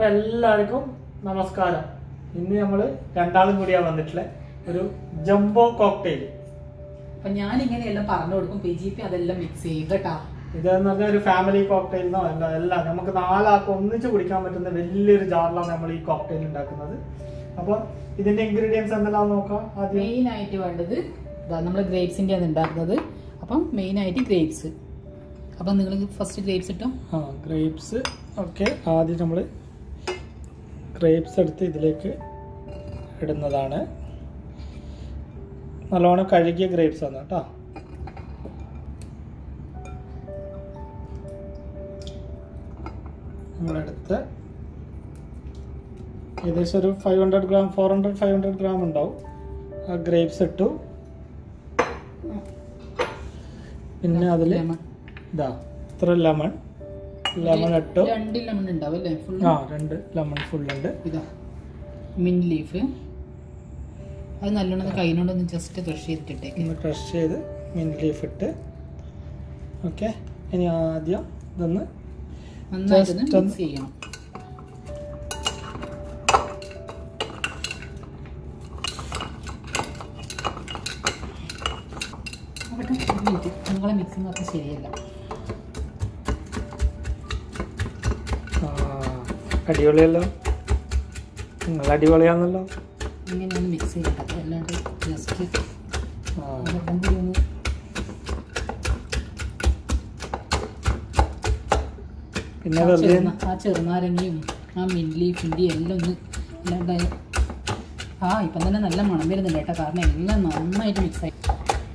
അപ്പൊ എല്ലാവർക്കും നമസ്കാരം ഇന്ന് നമ്മള് രണ്ടാളും കൂടിയാ വന്നിട്ടുള്ള ഒരു ജംബോ കോക്ടെയിൽ അപ്പൊ ഞാൻ ഇങ്ങനെയെല്ലാം പറഞ്ഞു കൊടുക്കും പി ജി പി അതെല്ലാം മിക്സ് ചെയ്യും കേട്ടാ ഇതെന്ന് പറഞ്ഞാൽ ഒരു ഫാമിലി കോക്ടെയിലിനോ അല്ല എല്ലാം നമുക്ക് നാലാൾക്ക് ഒന്നിച്ച് കുടിക്കാൻ പറ്റുന്ന വലിയൊരു ജാറിലാണ് നമ്മൾ ഈ കോക്ടെയിൽ ഉണ്ടാക്കുന്നത് അപ്പൊ ഇതിന്റെ ഇൻഗ്രീഡിയൻസ് എന്തെല്ലാം നോക്കാം ആദ്യം മെയിൻ ആയിട്ട് വേണ്ടത് നമ്മൾ ഗ്രേപ്സിന്റെ ആണ് ഉണ്ടാക്കുന്നത് അപ്പം മെയിൻ ആയിട്ട് ഗ്രേപ്സ് അപ്പം നിങ്ങൾ ഫസ്റ്റ് ഗ്രേപ്സ് ഇട്ടോ ആ ഗ്രേപ്സ് ഓക്കെ ആദ്യം നമ്മൾ ഗ്രേപ്സ് എടുത്ത് ഇതിലേക്ക് ഇടുന്നതാണ് നല്ലോണം കഴുകിയ ഗ്രേപ്സ് ആണ് കേട്ടോ നമ്മളെടുത്ത് ഏകദേശം ഒരു five hundred gram four hundred five hundred gram ഉണ്ടാവും ആ ഗ്രേപ്സ് ഇട്ടു പിന്നെ അതിൽ ലെമൺ ഇതാ ഇത്ര ലെമൺ ലെമൺ ഇട്ടു രണ്ട് ലെമൺ ഉണ്ടാവും അല്ലേ ഫുൾ ആ രണ്ട് ലെമൺ ഫുൾ ഉണ്ട് ഇതാ മിൻ ലീഫ് അത് നല്ലോണം ഒന്ന് കൈനോണ്ടൊന്ന് ജസ്റ്റ് ക്രഷ് ചെയ്തിട്ടേക്ക് ഒന്ന് ക്രഷ് ചെയ്ത് മിൻറ്റ് ലീഫ് ഇട്ട് ഓക്കെ ഇനി ആദ്യം ഇതൊന്ന് നന്നായിട്ടൊന്ന് Just ഒന്ന് മിക്സ് ചെയ്യണം നോക്കട്ടെ, ഒരു minute. നിങ്ങളെ മിക്സിങ് അത്ര ശരിയല്ല ആ, അടിപൊളിയല്ലോ നിങ്ങൾ അടിപൊളിയാണല്ലോ ഇങ്ങനെയാണ് മിക്സ് ചെയ്യേണ്ടത് അല്ലാണ്ട് ജസ്റ്റ് ആ, അതെല്ലാം കൂടി ഒന്ന് പിന്നെ ആ വെറുതെ ചെറുന- ആ ചെറുനാരങ്ങയും ആ മിൻ ലീഫിൻ്റെയും എല്ലാം ഒന്ന് ഇല്ലാണ്ടായി ആ ഇപ്പം തന്നെ നല്ല മണം വരുന്നുണ്ട് കേട്ടോ കാരണം എല്ലാം നന്നായിട്ട് മിക്സ് ആയി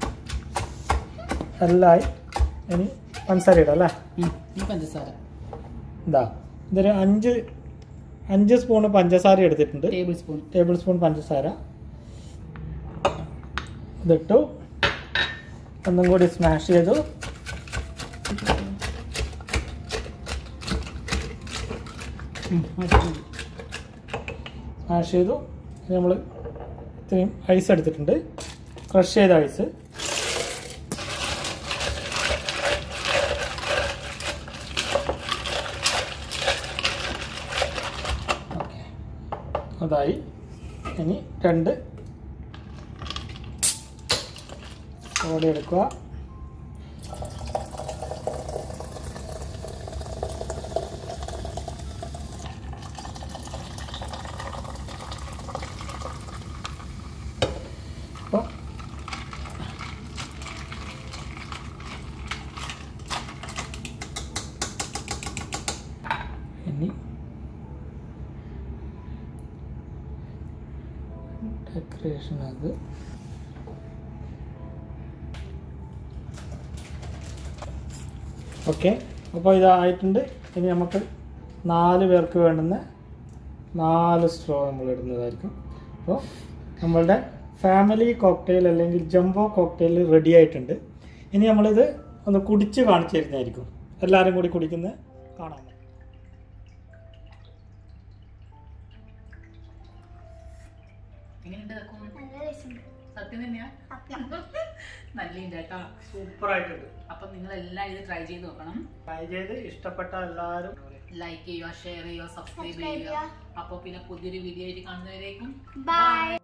എല്ലായി ഇനി പഞ്ചസാര ഇടാം അല്ലേ ഉം, ഈ പഞ്ചസാര ഇതാ ഇതൊരു അഞ്ച് അഞ്ച് സ്പൂണ് പഞ്ചസാര എടുത്തിട്ടുണ്ട് ടേബിൾ സ്പൂൺ ടേബിൾ സ്പൂൺ പഞ്ചസാര ഇതിട്ടു ഒന്നും കൂടി സ്മാഷ് ചെയ്തു സ്മാഷ് ചെയ്തു നമ്മൾ ഇത്രയും ഐസ് എടുത്തിട്ടുണ്ട് ക്രഷ് ചെയ്ത ഐസ് ഓക്കെ അതായി ഇനി രണ്ട് സോഡ എടുക്കുക അപ്പോൾ ഇനി ഡെക്കറേഷൻ അത് ഓക്കെ അപ്പോൾ ഇതായിട്ടുണ്ട് ഇനി നമുക്ക് നാല് പേർക്ക് വേണ്ടുന്ന നാല് സ്ട്രോ നമ്മൾ ഇടുന്നതായിരിക്കും അപ്പോൾ നമ്മളുടെ ഫാമിലി കോക്ടെയിൽ അല്ലെങ്കിൽ ജംബോ കോക്ടെയിൽ റെഡി ആയിട്ടുണ്ട് ഇനി നമ്മളിത് ഒന്ന് കുടിച്ച് കാണിച്ചു തരുന്നതായിരിക്കും എല്ലാവരും കൂടി കുടിക്കുന്നത് കാണാം എങ്ങനെയുണ്ട് സത്യം തന്നെയാ നല്ലുണ്ട് കേട്ടോ സൂപ്പറായിട്ടുണ്ട് അപ്പം നിങ്ങൾ എല്ലാം ഇത് ട്രൈ ചെയ്ത് നോക്കണം ട്രൈ ചെയ്ത് ഇഷ്ടപ്പെട്ട എല്ലാവരും ലൈക്ക് ചെയ്യുക ഷെയർ ചെയ്യുക സബ്സ്ക്രൈബ് ചെയ്യുക അപ്പോൾ പിന്നെ പുതിയൊരു വീഡിയോ ആയിട്ട് കാണുന്നവരേക്കും Bye.